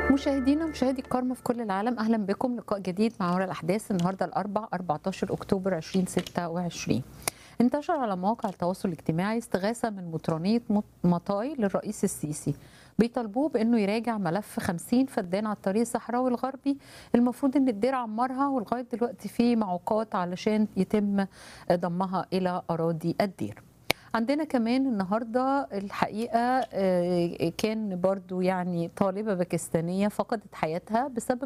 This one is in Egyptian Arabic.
مشاهدينا مشاهدي الكرم في كل العالم اهلا بكم لقاء جديد مع ورا الاحداث النهارده الاربع 14 اكتوبر 2026 انتشر على مواقع التواصل الاجتماعي استغاثه من مطرانيه مطاي للرئيس السيسي بيطالبوه بانه يراجع ملف 50 فدان على الطريق الصحراوي الغربي المفروض ان الدير عمرها ولغايه دلوقتي في معوقات علشان يتم ضمها الى اراضي الدير عندنا كمان النهارده الحقيقه كان برضو يعني طالبه باكستانيه فقدت حياتها بسبب